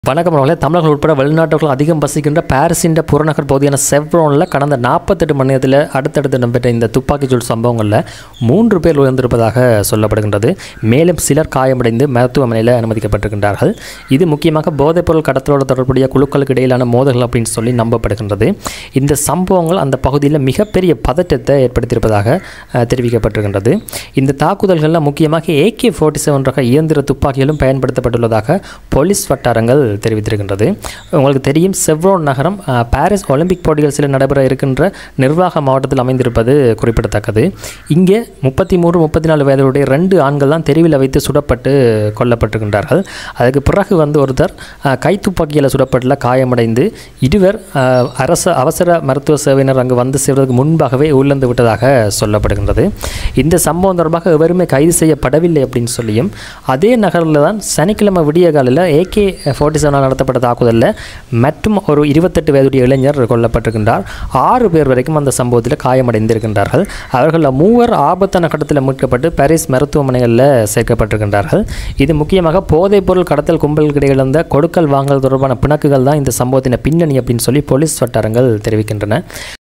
வணக்கம் அவர்களே தமிழர்கள் உட்பட வெளிநாட்டவர்கள் அதிகம் வசிக்கின்ற பாரிஸின் புறநகர் பகுதியான செவ்ரோனில் கடந்த நாற்பத்தெட்டு மணி நேரத்தில் அடுத்தடுத்து நடைபெற்ற இந்த துப்பாக்கிச்சூடு சம்பவங்களில் மூன்று பேர் உயர்ந்திருப்பதாக சொல்லப்படுகின்றது மேலும் சிலர் காயமடைந்து மருத்துவமனையில் அனுமதிக்கப்பட்டிருக்கின்றார்கள் இது முக்கியமாக போதைப்பொருள் கடத்தலோடு தொடர்புடைய குழுக்களுக்கு இடையிலான மோதல்கள் அப்படின்னு சொல்லி நம்பப்படுகின்றது இந்த சம்பவங்கள் அந்த பகுதியில் மிகப்பெரிய பதட்டத்தை ஏற்படுத்தியிருப்பதாக அஹ், தெரிவிக்கப்பட்டிருக்கின்றது இந்த தாக்குதல்களில் முக்கியமாக ஏகே ஃபோர்ட்டி செவன் ரக இயந்திர துப்பாக்கிகளும் பயன்படுத்தப்பட்டுள்ளதாக போலீஸ் வட்டாரங்கள் தெரிவித்திருக்கின்றது உங்களுக்கு தெரியும் செவ்ரோன் நகரம் அஹ், பாரிஸ் ஒலிம்பிக் போட்டிகள் சில நடைபெற இருக்கின்ற நிர்வாக மாவட்டத்தில் அமைந்திருப்பது குறிப்பிடத்தக்கது இங்கே முப்பத்தி மூன்று முப்பத்தி நாலு வயதுடைய ரெண்டு ஆண்கள் தான் தெருவில் வைத்து சுடப்பட்டு கொல்லப்பட்டிருக்கின்றார்கள் அதுக்கு பிறகு வந்து ஒருத்தர் அஹ், கைத்துப்பாக்கியில் சுடப்பட்டுள்ள காயமடைந்து இருவர் அஹ், அரச அவசர மருத்துவ சேவையினர் அங்கு வந்து சேர்வதற்கு முன்பாகவே உயிரிழந்து விட்டதாக சொல்லப்படுகின்றது இந்த சம்பவம் தொடர்பாக எவருமே கைது செய்யப்படவில்லை அப்படின்னு சொல்லியும் அதே நகரில் தான் சனிக்கிழமை விடிய காலையில் ஏகே ஃபோர்ட்டி செவனால் நடத்தப்பட்ட தாக்குதலில் மற்றும் ஒரு இருபத்தெட்டு வயதுடைய இளைஞர் கொல்லப்பட்டிருக்கின்றார் ஆறு பேர் வரைக்கும் அந்த சம்பவத்தில் காயமடைந்திருக்கின்றார்கள் அவர்களில் மூவர் ஆபத்தான கட்டத்தில் மீட்கப்பட்டு பாரிஸ் மருத்துவமனைகளில் சேர்க்கப்பட்டிருக்கின்றார்கள் இது முக்கியமாக போதைப்பொருள் கடத்தல் கும்பல்களுக்கு இடையில் இருந்த கொடுக்கல் வாங்கல் தொடர்பான பிணக்குகள் தான் இந்த சம்பவத்தின் பின்னணி அப்படின்னு சொல்லி போலீஸ் வட்டாரங்கள் தெரிவிக்கின்றன